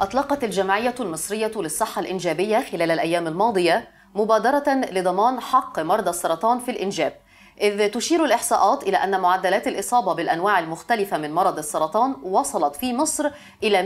أطلقت الجمعية المصرية للصحة الإنجابية خلال الأيام الماضية مبادرة لضمان حق مرضى السرطان في الإنجاب إذ تشير الإحصاءات إلى أن معدلات الإصابة بالأنواع المختلفة من مرض السرطان وصلت في مصر إلى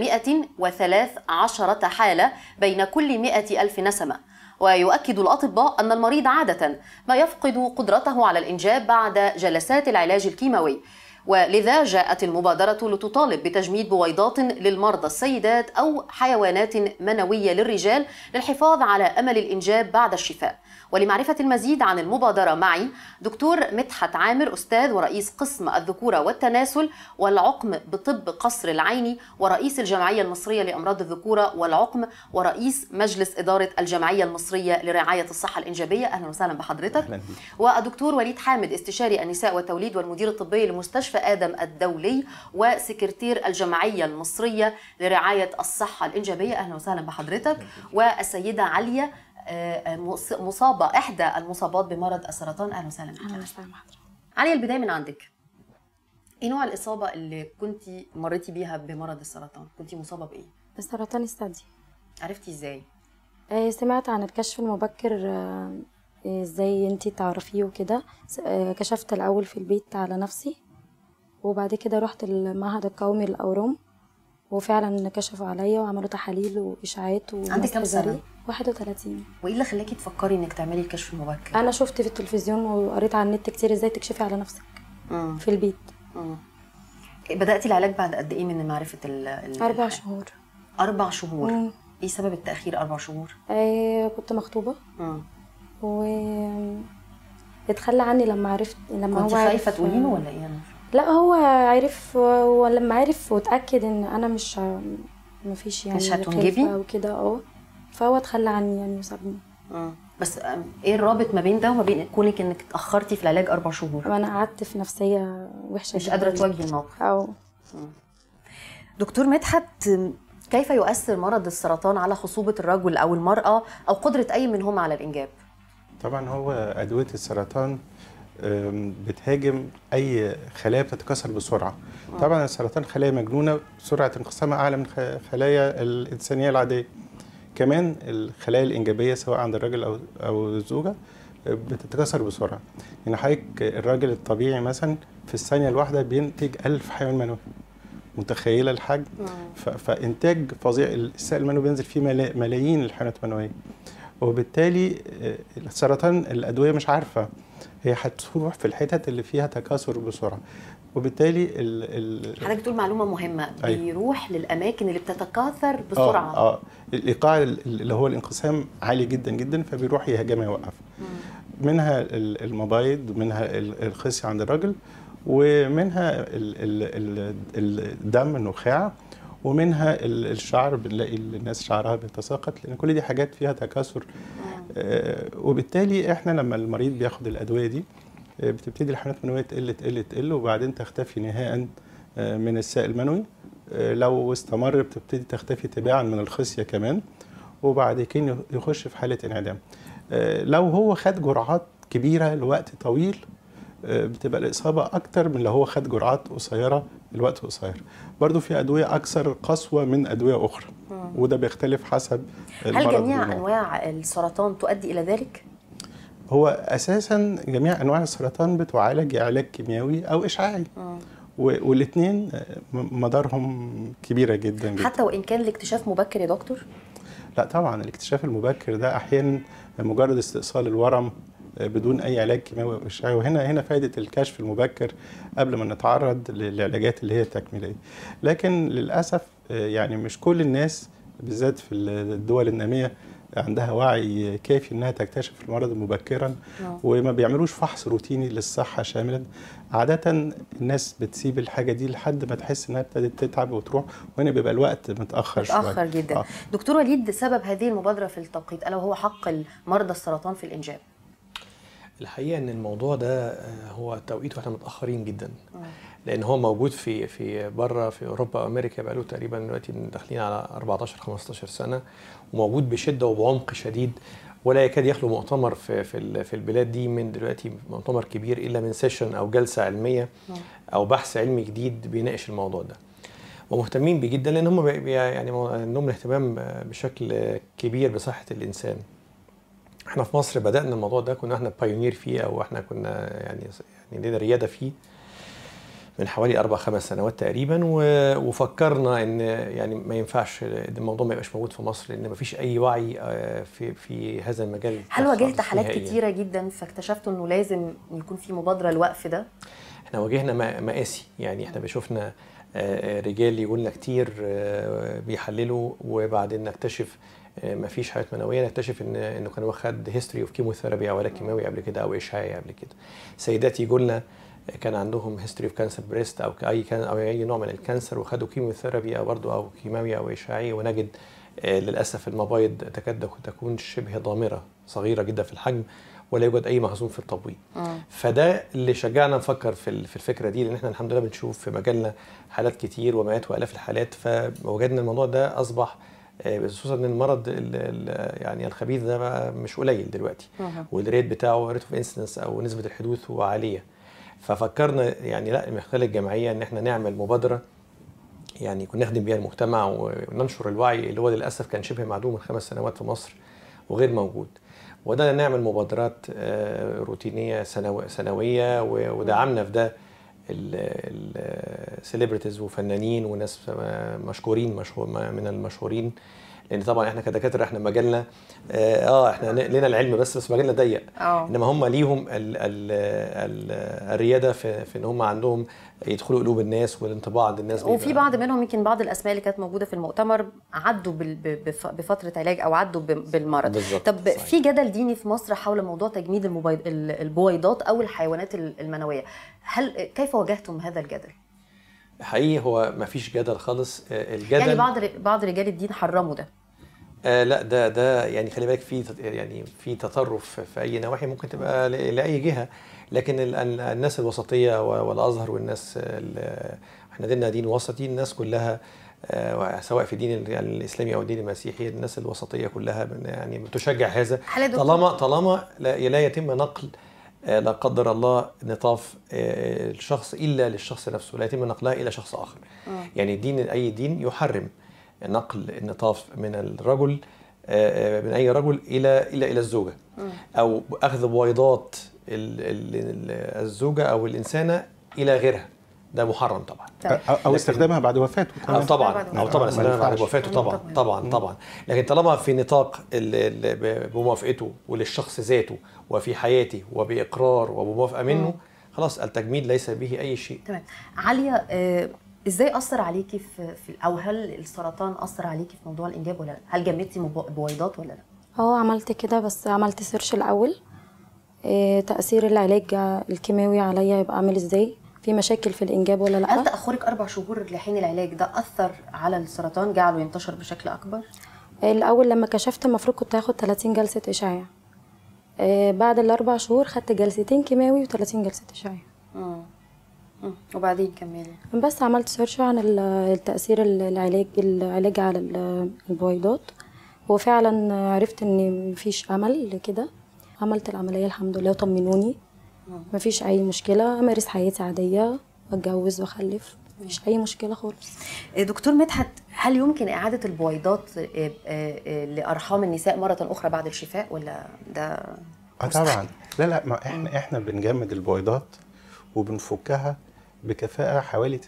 113 حالة بين كل 100 ألف نسمة ويؤكد الأطباء أن المريض عادة ما يفقد قدرته على الإنجاب بعد جلسات العلاج الكيماوي ولذا جاءت المبادرة لتطالب بتجميد بويضات للمرضى السيدات أو حيوانات منوية للرجال للحفاظ على أمل الإنجاب بعد الشفاء ولمعرفة المزيد عن المبادرة معي دكتور مدحت عامر أستاذ ورئيس قسم الذكورة والتناسل والعقم بطب قصر العيني ورئيس الجمعية المصرية لأمراض الذكورة والعقم ورئيس مجلس إدارة الجمعية المصرية لرعاية الصحة الإنجابية أهلا وسهلا بحضرتك أهلا بيك. والدكتور وليد حامد استشاري النساء والتوليد والمدير الطبي لمستشفى آدم الدولي وسكرتير الجمعية المصرية لرعاية الصحة الإنجابية أهلا وسهلا بحضرتك والسيدة عليا آه، مص- مصابة إحدى المصابات بمرض السرطان أهلا وسهلا بك اهلا وسهلا بحضرتك عليا البداية من عندك ايه نوع الإصابة اللي كنت مريتي بيها بمرض السرطان؟ كنت مصابة بإيه؟ السرطان الثدي عرفتي ازاي؟ آه، سمعت عن الكشف المبكر آه، ازاي انتي تعرفيه وكده س- آه، كشفت الاول في البيت على نفسي وبعد كده رحت المعهد القومي للاورام وفعلا كشفوا عليا وعملوا تحاليل واشاعات عندك كام سنة؟ ذري. 31 وايه اللي خلاكي تفكري انك تعملي الكشف المبكر؟ انا شفت في التلفزيون وقريت على النت كتير ازاي تكشفي على نفسك مم. في البيت مم. بدأتي العلاج بعد قد ايه من معرفة ال ال- اربع شهور أربع شهور مم. ايه سبب التأخير أربع شهور؟ آه، كنت مخطوبه مم. و اتخلى عني لما عرفت لما كنت هو خايفة عرف- تقولي له ولا ايه؟ أنا لا هو عرف ولما عرف واتاكد ان انا مش مفيش يعني مش هتنجبي؟ خلفة وكده اه فهو اتخلى عني يعني وسابني مم. بس أم، ايه الرابط ما بين ده وما بين كونك انك اتأخرتي في العلاج أربع شهور؟ انا قعدت في نفسيه وحشه مش جداً. قادرة تواجهي الموقف او دكتور مدحت كيف يؤثر مرض السرطان على خصوبة الرجل أو المرأة أو قدرة أي منهما على الإنجاب؟ طبعا هو ادويه السرطان أم، بتهاجم اي خلايا بتتكاثر بسرعه طبعا السرطان خلايا مجنونه سرعه انقسامها اعلى من خ- خلايا الانسانيه العاديه كمان الخلايا الانجابيه سواء عند الراجل او او الزوجه بتتكاثر بسرعه يعني حضرتك الراجل الطبيعي مثلا في الثانيه الواحده بينتج ألف حيوان منوي متخيله الحجم ف- فانتاج فظيع السائل المنوي بينزل فيه ملا- ملايين الحيوانات المنويه وبالتالي آه، السرطان الادويه مش عارفه هي هتروح في الحتت اللي فيها تكاثر بسرعه وبالتالي ال ال حضرتك بتقول معلومة مهمة أيوة. بيروح للأماكن اللي بتتكاثر بسرعة اه, آه الايقاع اللي هو الانقسام عالي جدا جدا فبيروح يهاجمها يوقف منها ال- المبايض ومنها ال- الخصيه عند الراجل ومنها ال ال ال الدم النخاع ومنها ال- الشعر بنلاقي الناس شعرها بيتساقط لان كل دي حاجات فيها تكاثر آه، وبالتالي احنا لما المريض بياخد الادويه دي آه، بتبتدي الحملات المنويه تقل تقل تقل وبعدين تختفي نهائيا آه، من السائل المنوي آه، لو استمر بتبتدي تختفي تباعا من الخصيه كمان وبعد كده يخش في حاله انعدام آه، لو هو خد جرعات كبيره لوقت طويل آه، بتبقى الإصابة أكتر من لو هو خد جرعات قصيرة الوقت قصير برضو في أدوية أكثر قسوة من أدوية أخرى وده بيختلف حسب هل المرض جميع والنوع. أنواع السرطان تؤدي إلى ذلك؟ هو أساسا جميع أنواع السرطان بتعالج علاج كيميائي أو إشعاعي والاثنين مدارهم كبيرة جدا جدا حتى وإن كان الاكتشاف مبكر يا دكتور؟ لا طبعا الاكتشاف المبكر ده احيانا مجرد استئصال الورم بدون اي علاج كيماوي او اشعاعي وهنا هنا فائده الكشف المبكر قبل ما نتعرض للعلاجات اللي هي التكميليه لكن للاسف يعني مش كل الناس بالذات في الدول الناميه عندها وعي كافي انها تكتشف المرض مبكرا نعم. وما بيعملوش فحص روتيني للصحه شاملا عاده الناس بتسيب الحاجه دي لحد ما تحس انها ابتدت تتعب وتروح وهنا بيبقى الوقت متاخر شويه متأخر جدا آه. دكتور وليد سبب هذه المبادرة في التوقيت ألا وهو حق مرضى السرطان في الإنجاب الحقيقه ان الموضوع ده آه، هو توقيته احنا متاخرين جدا لان هو موجود في في بره في اوروبا وامريكا بقاله تقريبا دلوقتي داخلين على 14 15 سنه وموجود بشده وبعمق شديد ولا يكاد يخلو مؤتمر في في ال- في البلاد دي من دلوقتي مؤتمر كبير الا من سيشن او جلسه علميه او بحث علمي جديد بيناقش الموضوع ده ومهتمين بيه جدا لان هم بي- بي- يعني مو- عندهم الاهتمام بشكل كبير بصحه الانسان احنا في مصر بدانا الموضوع ده كنا احنا بايونير فيه او احنا كنا يعني يعني لنا رياده فيه من حوالي اربع خمس سنوات تقريبا و- وفكرنا ان يعني ما ينفعش إن الموضوع ما يبقاش موجود في مصر لان ما فيش اي وعي آه، في في هذا المجال هل واجهت خالص حالات نهائياً. كتيره جدا فاكتشفتوا انه لازم يكون في مبادره لوقف ده احنا واجهنا م- مقاسي يعني احنا بشوفنا آه، رجال يقول لنا كتير آه، بيحللوا وبعدين نكتشف آه، مفيش حالات منويه نكتشف ان انه كان واخد هيستوري اوف كيموثيرابي او علاج كيماوي قبل كده او اشعاعي قبل كده سيدات يقول لنا كان عندهم هيستوري اوف كانسر بريست او اي كان او اي نوع من الكانسر وخدوا كيموثيرابي او برضه او كيماوي او اشعاعي ونجد آه، للاسف المبايض تكاد تكون شبه ضامره صغيره جدا في الحجم ولا يوجد اي مخزون في التبويض فده اللي شجعنا نفكر في ال- في الفكره دي لان احنا الحمد لله بنشوف في مجالنا حالات كتير ومئات والاف الحالات فوجدنا الموضوع ده اصبح آه، خصوصا ان المرض ال ال يعني الخبيث ده بقى مش قليل دلوقتي والريت بتاعه ريت اوف انسنس او نسبه الحدوث هو عاليه ففكرنا يعني لا من خلال الجمعيه ان احنا نعمل مبادره يعني يكون نخدم بيها المجتمع وننشر الوعي اللي هو للاسف كان شبه معدوم من خمس سنوات في مصر وغير موجود وده نعمل مبادرات آه، روتينيه سنو- سنويه و- ودعمنا في ده السليبرتيز وفنانين وناس مشهورين مشهور من المشهورين لان طبعا احنا كدكاتره احنا مجالنا اه آه، احنا ن- لنا العلم بس بس مجالنا ضيق اه انما هم ليهم ال ال ال الرياده في, في ان هم عندهم يدخلوا قلوب الناس والانطباع عند الناس وفي بيبقى- بعض منهم يمكن بعض الاسماء اللي كانت موجوده في المؤتمر عدوا بال- ب- بف- بفتره علاج او عدوا ب- بالمرض بالظبط، طب صحيح. في جدل ديني في مصر حول موضوع تجميد المبيض ال- البويضات او الحيوانات ال- المنويه هل كيف واجهتم هذا الجدل حقيقي هو ما فيش جدل خالص آه، الجدل يعني بعض بعض رجال الدين حرموا ده آه لا ده ده يعني خلي بالك في تط- يعني في تطرف في اي نواحي ممكن تبقى ل- لاي جهه لكن ال- ال- الناس الوسطيه و- والازهر والناس ال- احنا ديننا دين وسطي الناس كلها آه، سواء في الدين ال- الاسلامي او الدين المسيحي الناس الوسطيه كلها بن- يعني بتشجع هذا هل يا دكتور- طالما طالما لا, لا يتم نقل آه، لا قدر الله نطاف آه، الشخص الا للشخص نفسه لا يتم نقلها الى شخص اخر يعني الدين اي دين يحرم نقل النطاف من الرجل آه، آه، من اي رجل الى الى الى الزوجه او اخذ بويضات ال- ال- ال- الزوجه او الانسانه الى غيرها ده محرم طبعا طيب. او أو استخدامها بعد وفاته اه كمان. طبعا بعد او طبعا ما استخدامها بعد ينفعش. وفاته طبعا طبعاً. طبعا طبعا لكن طالما في نطاق ال- ال- ب- بموافقته وللشخص ذاته وفي حياته وباقرار وبموافقه منه خلاص التجميد ليس به اي شيء تمام عاليه آه، ازاي اثر عليكي في, في او هل السرطان اثر عليكي في موضوع الانجاب ولا لا هل جمدتي مب- بويضات ولا لا اه عملت كده بس عملت سيرش الاول إيه تاثير العلاج الكيماوي عليا يبقى عامل ازاي في مشاكل في الانجاب ولا هل لا تاخرك اربع شهور لحين العلاج ده اثر على السرطان جعله ينتشر بشكل اكبر الاول لما كشفت المفروض كنت هاخد 30 جلسه اشعاع إيه بعد الاربع شهور خدت جلستين كيماوي و30 جلسه اشعاع مم. مم. وبعدين كملي بس عملت سيرش عن ال- التأثير ال- العلاج العلاج على ال- البويضات وفعلا عرفت ان مفيش امل لكده عملت العملية الحمد لله وطمنوني مفيش اي مشكلة امارس حياتي عادية اتجوز واخلف مفيش اي مشكلة خالص دكتور مدحت هل يمكن إعادة البويضات آه، آه، آه، لأرحام النساء مرة أخرى بعد الشفاء ولا ده اه طبعا لا لا ما احنا احنا بنجمد البويضات وبنفكها بكفاءة حوالي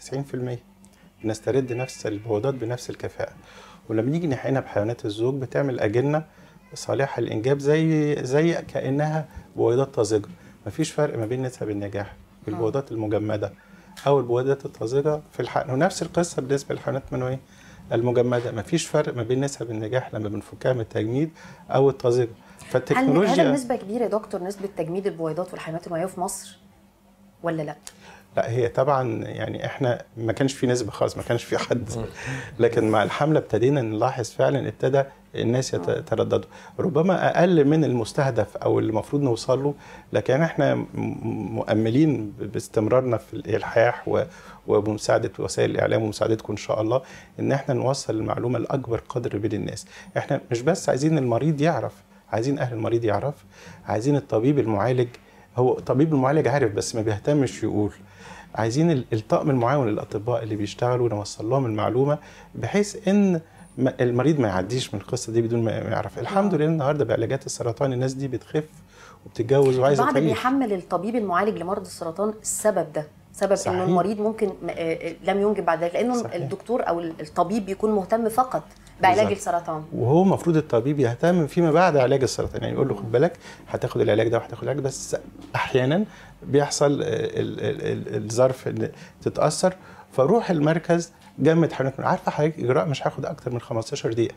90% بنسترد نفس البويضات بنفس الكفاءة ولما نيجي نحقنها بحيوانات الزوج بتعمل أجنة صالحة للإنجاب زي زي كأنها بويضات طازجة مفيش فرق ما بين نسب النجاح بالبويضات المجمدة أو البويضات الطازجة في الحقن ونفس القصة بالنسبة للحيوانات المنوية المجمدة مفيش فرق ما بين نسب النجاح لما بنفكها من التجميد أو الطازجة هل هل فالتكنولوجيا النسبة كبيرة يا دكتور نسبة تجميد البويضات والحيوانات المنوية في مصر ولا لا؟ لا هي طبعا يعني احنا ما كانش في نسبه خالص ما كانش في حد لكن مع الحمله ابتدينا نلاحظ فعلا ابتدى الناس يت- يترددوا ربما اقل من المستهدف او اللي المفروض نوصل له لكن احنا م- مؤملين ب- باستمرارنا في الالحاح و- وبمساعده وسائل الاعلام ومساعدتكم ان شاء الله ان احنا نوصل المعلومه لاكبر قدر بين الناس احنا مش بس عايزين المريض يعرف عايزين اهل المريض يعرف عايزين الطبيب المعالج هو طبيب المعالج عارف بس ما بيهتمش يقول عايزين ال- الطاقم المعاون للاطباء اللي بيشتغلوا نوصل لهم المعلومه بحيث ان ما- المريض ما يعديش من القصه دي بدون ما ما يعرف الحمد لله النهارده بعلاجات السرطان الناس دي بتخف وبتتجوز وعايزه بعض تعيش بيحمل الطبيب المعالج لمرض السرطان السبب ده سبب صحيح. انه المريض ممكن م- آه، آه، لم ينجب بعد ذلك لانه صحيح. الدكتور او الطبيب بيكون مهتم فقط بعلاج بالظبط. السرطان وهو المفروض الطبيب يهتم فيما بعد علاج السرطان يعني يقول له خد بالك هتاخد العلاج ده وهتاخد العلاج ده بس احيانا بيحصل ال- ال- ال- الظرف ان تتاثر فروح المركز جمد حيوانات عارفه حضرتك اجراء مش هياخد اكتر من 15 دقيقه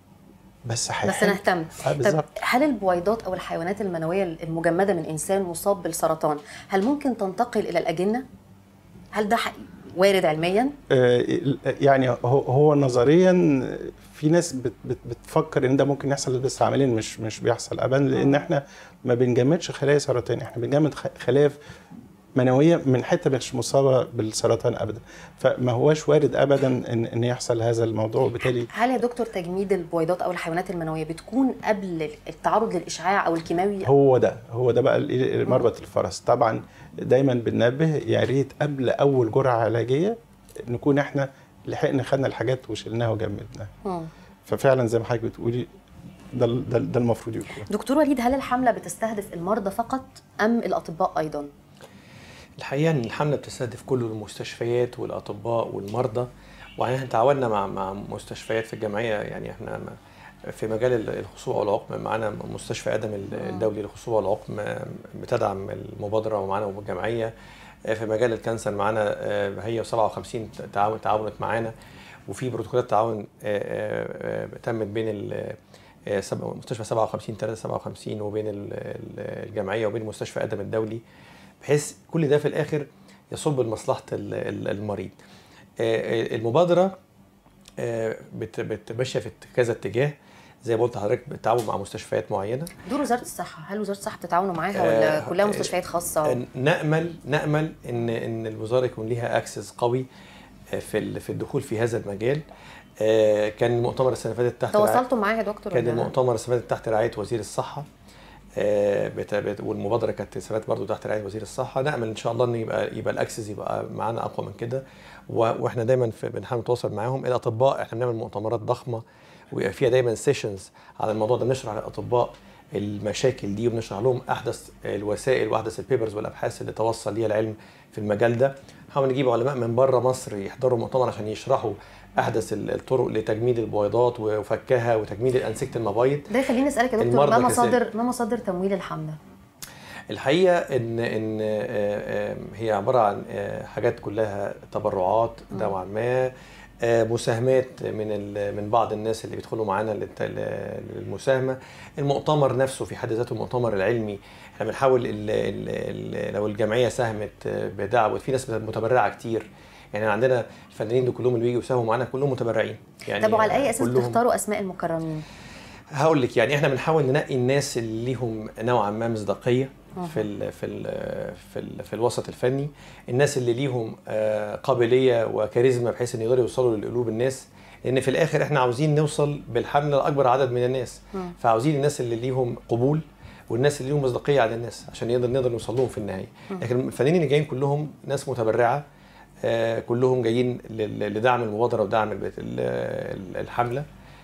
بس بس هيحل. نهتم اه طب بالظبط هل البويضات او الحيوانات المنويه المجمده من انسان مصاب بالسرطان هل ممكن تنتقل الى الاجنه هل ده حقيقي وارد علميا آه، يعني هو هو نظريا في ناس بت بت بتفكر ان ده ممكن يحصل بس عمليا مش مش بيحصل ابدا لان احنا ما بنجمدش خلايا سرطان احنا بنجمد خ- خلايا منويه من حته مش مصابه بالسرطان ابدا فما هوش وارد ابدا ان ان يحصل هذا الموضوع وبالتالي هل يا دكتور تجميد البويضات او الحيوانات المنويه بتكون قبل التعرض للاشعاع او الكيماوي هو ده هو ده بقى ال- مربط الفرس طبعا دايما بننبه يا ريت قبل اول جرعه علاجيه نكون احنا لحقنا خدنا الحاجات وشلناها وجمدناها مم. ففعلا زي ما حضرتك بتقولي ده ده, ده المفروض يكون دكتور وليد هل الحمله بتستهدف المرضى فقط ام الاطباء ايضا الحقيقه ان الحمله بتستهدف كل المستشفيات والاطباء والمرضى واحنا تعاوننا مع مع مستشفيات في الجمعيه يعني احنا م- في مجال الخصوبه والعقم معانا مستشفى ادم الدولي للخصوبه والعقم بتدعم المبادره ومعانا الجمعيه في مجال الكانسر معانا هي 57 تعاون تعاونت معانا وفي بروتوكولات تعاون آه، آه، آه، تمت بين ال- آه، سب- مستشفى 57 357 وبين ال- ال- الجمعيه وبين مستشفى ادم الدولي بحيث كل ده في الاخر يصب لمصلحه ال- ال- المريض. آه، آه، المبادره آه، بت- بت- ماشيه في كذا اتجاه زي ما قلت لحضرتك بالتعاون مع مستشفيات معينه دور وزاره الصحه هل وزاره الصحه بتتعاونوا معاها ولا آه، كلها آه، مستشفيات خاصه نامل نامل ان ان الوزاره يكون ليها اكسس قوي في ال- في الدخول في هذا المجال آه، كان المؤتمر السنه اللي فاتت تحت رعاية- تواصلتوا معاها يا دكتور كان ولا؟ المؤتمر السنه اللي فاتت تحت رعايه وزير الصحه آه، بت- بت- والمبادره كانت السنه اللي فاتت برضه تحت رعايه وزير الصحه نامل ان شاء الله ان يبقى يبقى الاكسس يبقى معانا اقوى من كده و- واحنا دايما في- بنحاول نتواصل معاهم الاطباء احنا بنعمل مؤتمرات ضخمه ويبقى فيها دايما سيشنز على الموضوع ده بنشرح للاطباء المشاكل دي وبنشرح لهم احدث الوسائل واحدث البيبرز والابحاث اللي توصل ليها العلم في المجال ده نحاول نجيب علماء من بره مصر يحضروا مؤتمر عشان يشرحوا احدث ال- الطرق لتجميد البويضات وفكها وتجميد انسجه المبايض ده يخليني اسالك يا دكتور المرضى ما كذلك. مصادر ما مصادر تمويل الحمله؟ الحقيقه ان ان آه، آه، هي عباره عن آه، حاجات كلها تبرعات نوعا ما آه، مساهمات من ال- من بعض الناس اللي بيدخلوا معانا للت- للمساهمه المؤتمر نفسه في حد ذاته المؤتمر العلمي احنا بنحاول ال ال ال لو الجمعيه ساهمت آه، بدعوه في ناس متبرعه كتير يعني عندنا الفنانين دول كلهم اللي بيجوا يساهموا معانا كلهم متبرعين يعني طب وعلى اي اساس كلهم- بتختاروا اسماء المكرمين؟ هقول لك يعني احنا بنحاول ننقي الناس اللي ليهم نوعا ما مصداقيه في ال في ال في ال في الوسط الفني الناس اللي ليهم آه، قابليه وكاريزما بحيث ان يقدروا يوصلوا لقلوب الناس لان في الاخر احنا عاوزين نوصل بالحمله لاكبر عدد من الناس فعاوزين الناس اللي ليهم قبول والناس اللي ليهم مصداقيه على الناس عشان نقدر نقدر نوصل لهم في النهايه لكن الفنانين اللي جايين كلهم ناس متبرعه آه، كلهم جايين لل- لدعم المبادره ودعم الب- ال- ال- الحمله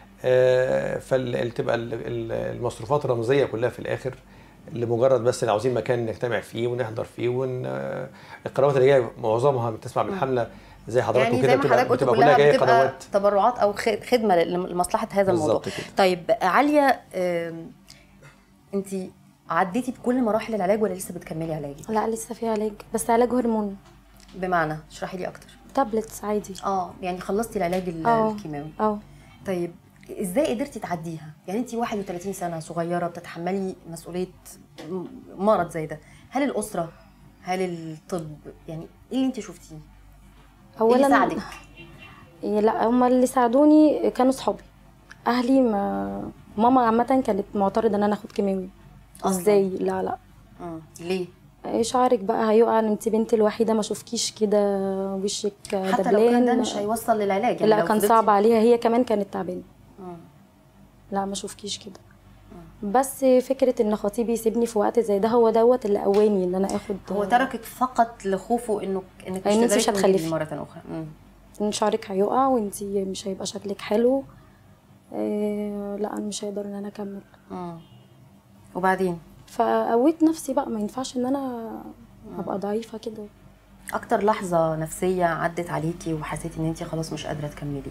فتبقى المصروفات الرمزيه كلها في الاخر لمجرد بس اللي عاوزين مكان نجتمع فيه ونحضر فيه ون آه، القنوات اللي جايه معظمها بتسمع بالحمله زي حضراتكم يعني كده زي ما بتبقى, حضرتك قلت بتبقى كلها كلها جايه بتبقى قنوات تبرعات او خ- خدمه لمصلحه هذا الموضوع بالظبط كده. طيب عاليه انت عديتي بكل مراحل العلاج ولا لسه بتكملي علاجي لا لسه في علاج بس علاج هرمون بمعنى اشرحي لي اكتر تابلتس عادي اه يعني خلصتي العلاج ال- اه. الكيماوي اه طيب ازاي قدرتي تعديها يعني انت 31 سنه صغيره بتتحملي مسؤوليه م- مرض زي ده هل الاسره هل الطب يعني ايه اللي انت شفتيه ايه اللي ساعدك إيه لا هم اللي ساعدوني كانوا صحابي اهلي ما ماما عامه كانت معترضه ان انا اخد كيماوي أصلاً. ازاي لا لا مم. ليه إيه شعرك بقى هيقع انت بنت الوحيده ما شوفكيش كده وشك حتى دبلان لو كان ده مش هيوصل للعلاج يعني لا لو كان فضلتي- صعب عليها هي كمان كانت تعبانه مم. لا ما شوفكيش كده بس فكره ان خطيبي يسيبني في وقت زي ده هو دوت اللي قواني ان انا اخد هو تركك فقط لخوفه انه انك مش إن أنت تقدري مش تولدي هتخلفي. مره اخرى مم. ان شعرك هيقع وانتي مش هيبقى شكلك حلو إيه لا انا مش هقدر ان انا اكمل مم. وبعدين فقويت نفسي بقى ما ينفعش ان انا ابقى ضعيفه كده اكتر لحظه نفسيه عدت عليكي وحسيتي ان انت خلاص مش قادره تكملي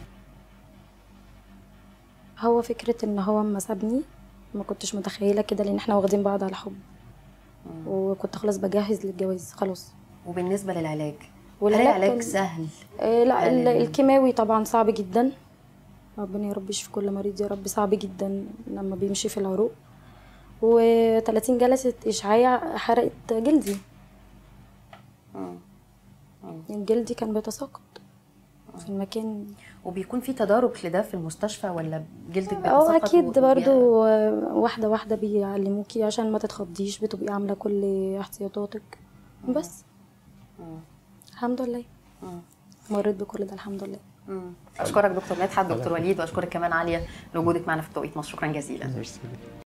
هو فكره ان هو اما سابني ما كنتش متخيله كده لان احنا واخدين بعض على حب وكنت خلاص بجهز للجواز خلاص وبالنسبه للعلاج هل والعلاج العلاج كان- سهل إيه لا ال- يعني- الكيماوي طبعا صعب جدا ربنا يا رب يشفي كل مريض يا رب صعب جدا لما بيمشي في العروق و30 جلسة إشعاع حرقت جلدي مم. يعني جلدي كان بيتساقط في المكان وبيكون في تدارك لده في المستشفى ولا جلدك بيتساقط اه اكيد و- برضو آه، واحدة واحدة بيعلموكي عشان ما تتخضيش بتبقي عاملة كل احتياطاتك بس مم. الحمد لله مم. مريت بكل ده الحمد لله مم. اشكرك دكتور مدحت دكتور وليد واشكرك كمان عاليه لوجودك معنا في توقيت مصر شكرا جزيلا ميرسي